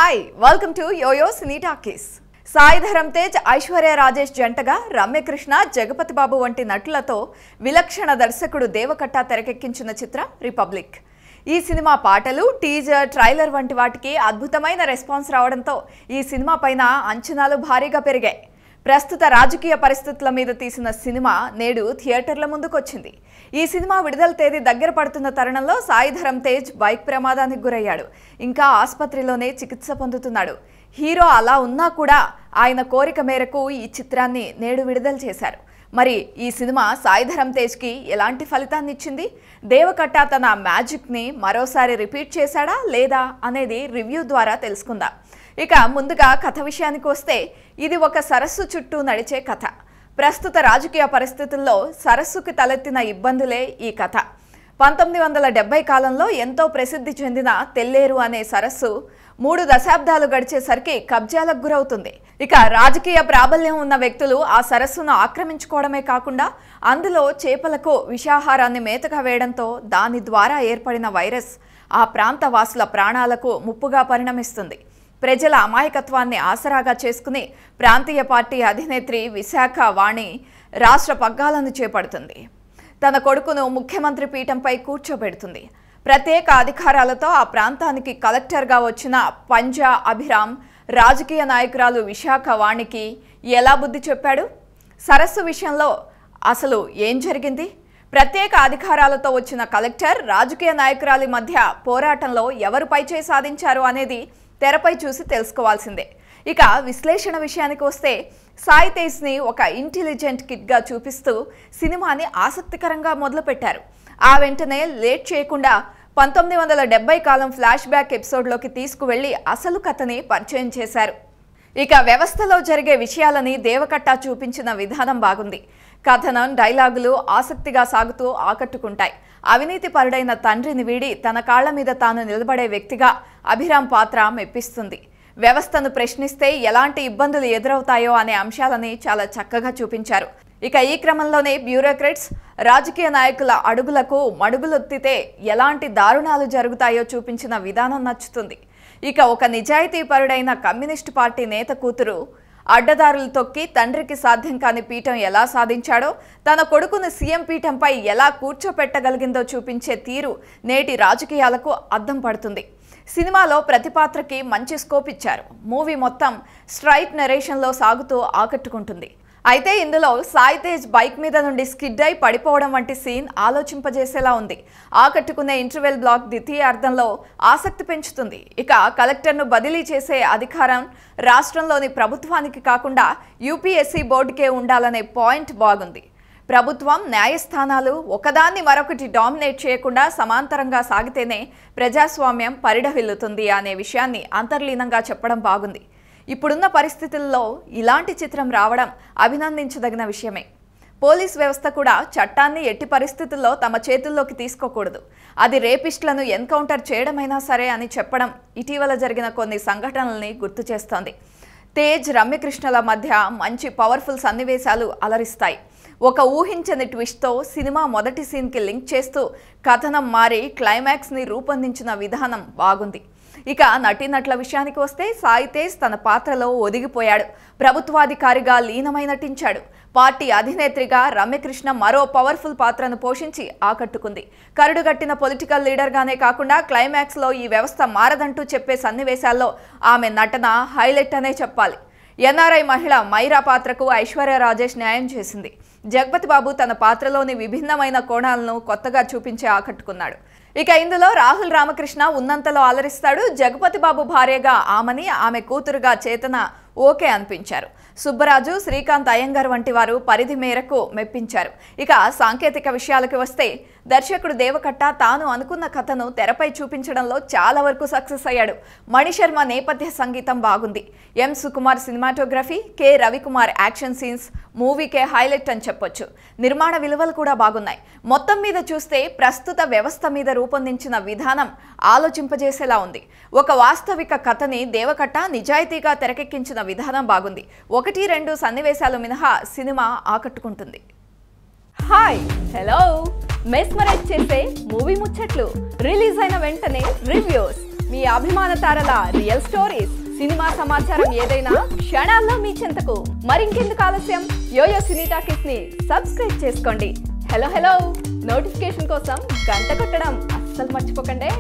hi welcome to YoYo Cine Talkies Sai Dharam Tej Aishwarya Rajesh జంటగా రమ్యకృష్ణ జగపతి బాబు వంటి నటులతో విలక్షణ దర్శకుడు దేవకట్ట తెరకెక్కించిన చిత్రం రిపబ్లిక్ ఈ సినిమా పాటలు టీజర్ ట్రైలర్ వంటి వాటికి అద్భుతమైన రెస్పాన్స్ రావడంతో ఈ సినిమా పైన అంచనాలు భారీగా పెరిగాయి ప్రస్తుత రాజకీయ పరిస్థితుల మీద తీసిన సినిమా నేడు థియేటర్ల ముందుకొచ్చింది ఈ సినిమా విడుదల తేదీ దగ్గర పడుతున్న తరుణంలో సాయి ధరమ్ తేజ్ బైక్ ప్రమాదానికి గురయ్యాడు ఇంకా ఆసుపత్రిలోనే చికిత్స పొందుతున్నాడు హీరో అలా ఉన్నా కూడా ఆయన కోరిక మేరకు ఈ చిత్రాన్ని నేడు విడుదల చేశారు మరి ఈ సినిమా సాయి ధరమ్ తేజ్కి ఎలాంటి ఫలితాన్ని ఇచ్చింది దేవకట్ట తన మ్యాజిక్ని మరోసారి రిపీట్ చేశాడా లేదా అనేది రివ్యూ ద్వారా తెలుసుకుందాం ఇక ముందుగా కథ విషయానికి వస్తే ఇది ఒక సరస్సు చుట్టూ నడిచే కథ ప్రస్తుత రాజకీయ పరిస్థితుల్లో సరస్సుకి తలెత్తిన ఇబ్బందులే ఈ కథ పంతొమ్మిది వందల డెబ్బై కాలంలో ఎంతో ప్రసిద్ధి చెందిన తెల్లేరు అనే సరస్సు మూడు దశాబ్దాలు గడిచేసరికి కబ్జాలకు గురవుతుంది ఇక రాజకీయ ప్రాబల్యం ఉన్న వ్యక్తులు ఆ సరస్సును ఆక్రమించుకోవడమే కాకుండా అందులో చేపలకు విషాహారాన్ని మేతగా వేయడంతో దాని ద్వారా ఏర్పడిన వైరస్ ఆ ప్రాంత వాసుల ప్రాణాలకు ముప్పుగా పరిణమిస్తుంది ప్రజల అమాయకత్వాన్ని ఆసరాగా చేసుకుని ప్రాంతీయ పార్టీ అధినేత్రి విశాఖ వాణి రాష్ట్ర పగ్గాలను చేపడుతుంది తన కొడుకును ముఖ్యమంత్రి పీఠంపై కూర్చోబెడుతుంది ప్రత్యేక అధికారాలతో ఆ ప్రాంతానికి కలెక్టర్గా వచ్చిన పంజా అభిరామ్ రాజకీయ నాయకురాలు విశాఖ వాణికి ఎలా బుద్ధి చెప్పాడు సరస్సు విషయంలో అసలు ఏం జరిగింది ప్రత్యేక అధికారాలతో వచ్చిన కలెక్టర్ రాజకీయ నాయకురాలి మధ్య పోరాటంలో ఎవరు పైచే సాధించారు అనేది తెరపై చూసి తెలుసుకోవాల్సిందే ఇక విశ్లేషణ విషయానికి వస్తే సాయి తేజ్ని ఒక ఇంటెలిజెంట్ కిడ్గా చూపిస్తూ సినిమాని ఆసక్తికరంగా మొదలుపెట్టారు ఆ వెంటనే లేట్ చేయకుండా పంతొమ్మిది వందల డెబ్బై కాలం ఫ్లాష్ బ్యాక్ ఎపిసోడ్లోకి తీసుకువెళ్లి అసలు కథని పరిచయం చేశారు ఇక వ్యవస్థలో జరిగే విషయాలని దేవకట్ట చూపించిన విధానం బాగుంది కథనం డైలాగులు ఆసక్తిగా సాగుతూ ఆకట్టుకుంటాయి అవినీతి పరుడైన తండ్రిని వీడి తన కాళ్ల మీద తాను నిలబడే వ్యక్తిగా అభిరామ్ పాత్ర మెప్పిస్తుంది వ్యవస్థను ప్రశ్నిస్తే ఎలాంటి ఇబ్బందులు ఎదురవుతాయో అనే అంశాలని చాలా చక్కగా చూపించారు ఇక ఈ క్రమంలోనే బ్యూరోక్రాట్స్ రాజకీయ నాయకుల అడుగులకు మడుగులొత్తితే ఎలాంటి దారుణాలు జరుగుతాయో చూపించిన విధానం నచ్చుతుంది ఇక ఒక నిజాయితీపరుడైన కమ్యూనిస్టు పార్టీ నేత కూతురు అడ్డదారులు తొక్కి తండ్రికి సాధ్యం కాని పీఠం ఎలా సాధించాడో తన కొడుకును సీఎం పీఠంపై ఎలా కూర్చోపెట్టగలిగిందో చూపించే తీరు నేటి రాజకీయాలకు అద్దం పడుతుంది సినిమాలో ప్రతి పాత్రకి మంచి స్కోప్ ఇచ్చారు మూవీ మొత్తం స్ట్రైట్ నెరేషన్లో సాగుతూ ఆకట్టుకుంటుంది అయితే ఇందులో సాయి తేజ్ బైక్ మీద నుండి స్కిడ్ అయి పడిపోవడం వంటి సీన్ ఆలోచింపజేసేలా ఉంది ఆకట్టుకునే ఇంటర్వెల్ బ్లాక్ ద్వితీయ అర్థంలో ఆసక్తి పెంచుతుంది ఇక కలెక్టర్ను బదిలీ చేసే అధికారం రాష్ట్రంలోని ప్రభుత్వానికి కాకుండా యూపీఎస్సీ బోర్డుకే ఉండాలనే పాయింట్ బాగుంది ప్రభుత్వం న్యాయస్థానాలు ఒకదాన్ని మరొకటి డామినేట్ చేయకుండా సమాంతరంగా సాగితేనే ప్రజాస్వామ్యం పరిఢవిల్లుతుంది అనే విషయాన్ని అంతర్లీనంగా చెప్పడం బాగుంది ఇప్పుడున్న పరిస్థితుల్లో ఇలాంటి చిత్రం రావడం అభినందించదగిన విషయమే పోలీస్ వ్యవస్థ కూడా చట్టాన్ని ఎట్టి పరిస్థితుల్లో తమ చేతుల్లోకి తీసుకోకూడదు అది రేపిస్టులను ఎన్కౌంటర్ చేయడమైనా సరే అని చెప్పడం ఇటీవల జరిగిన కొన్ని సంఘటనల్ని గుర్తు చేస్తోంది తేజ్ రమ్యకృష్ణల మధ్య మంచి పవర్ఫుల్ సన్నివేశాలు అలరిస్తాయి ఒక ఊహించని ట్విస్ట్తో సినిమా మొదటి సీన్కి లింక్ చేస్తూ కథనం మారి క్లైమాక్స్ని రూపొందించిన విధానం బాగుంది ఇక నటీనటుల విషయానికి వస్తే సాయి తేజ్ తన పాత్రలో ఒదిగిపోయాడు ప్రభుత్వాధికారిగా లీనమై నటించాడు పార్టీ అధినేత్రిగా రమ్యకృష్ణ మరో పవర్ఫుల్ పాత్రను పోషించి ఆకట్టుకుంది కరుడుగట్టిన పొలిటికల్ లీడర్గానే కాకుండా క్లైమాక్స్లో ఈ వ్యవస్థ మారదంటూ చెప్పే సన్నివేశాల్లో ఆమె నటన హైలైట్ అనే చెప్పాలి ఎన్ఆర్ఐ మహిళ మైరా పాత్రకు ఐశ్వర్య రాజేష్ న్యాయం చేసింది జగపతి బాబు తన పాత్రలోని విభిన్నమైన కోణాలను కొత్తగా చూపించి ఆకట్టుకున్నాడు ఇక ఇందులో రాహుల్ రామకృష్ణ ఉన్నంతలో అలరిస్తాడు జగపతి బాబు భార్యగా ఆమని ఆమె కూతురుగా చేతన ఓకే అనిపించారు సుబ్బరాజు శ్రీకాంత్ అయ్యంగార్ వంటి వారు పరిధి మేరకు మెప్పించారు ఇక సాంకేతిక విషయాలకు వస్తే దర్శకుడు దేవకట్ట తాను అనుకున్న కథను తెరపై చూపించడంలో చాలా వరకు సక్సెస్ అయ్యాడు మణిశర్మ నేపథ్య సంగీతం బాగుంది M Sukumar cinematography K Ravikumar action scenes మూవీకే హైలైట్ అని చెప్పొచ్చు నిర్మాణ విలువలు కూడా బాగున్నాయి మొత్తం మీద చూస్తే ప్రస్తుత వ్యవస్థ మీద రూపొందించిన విధానం ఆలోచింపజేసేలా ఉంది ఒక వాస్తవిక కథని దేవకట్ట నిజాయితీగా తెరకెక్కించిన విధానం బాగుంది ఒకటి రెండు సన్నివేశాలు మినహా సినిమా ఆకట్టుకుంటుంది హాయ్ హలో మెస్మరైజ్ చేసే మూవీ ముచ్చట్లు రిలీజ్ అయిన వెంటనే రివ్యూస్ మీ అభిమాన తారల రియల్ స్టోరీస్ సినిమా సమాచారం ఏదైనా క్షణాల్లో మీ చెంతకు మరింకెందుకు ఆలస్యం యోయో సినీ టాకీస్ ని సబ్స్క్రైబ్ చేసుకోండి హలో హలో నోటిఫికేషన్ కోసం గంట కొట్టడం అస్సలు మర్చిపోకండి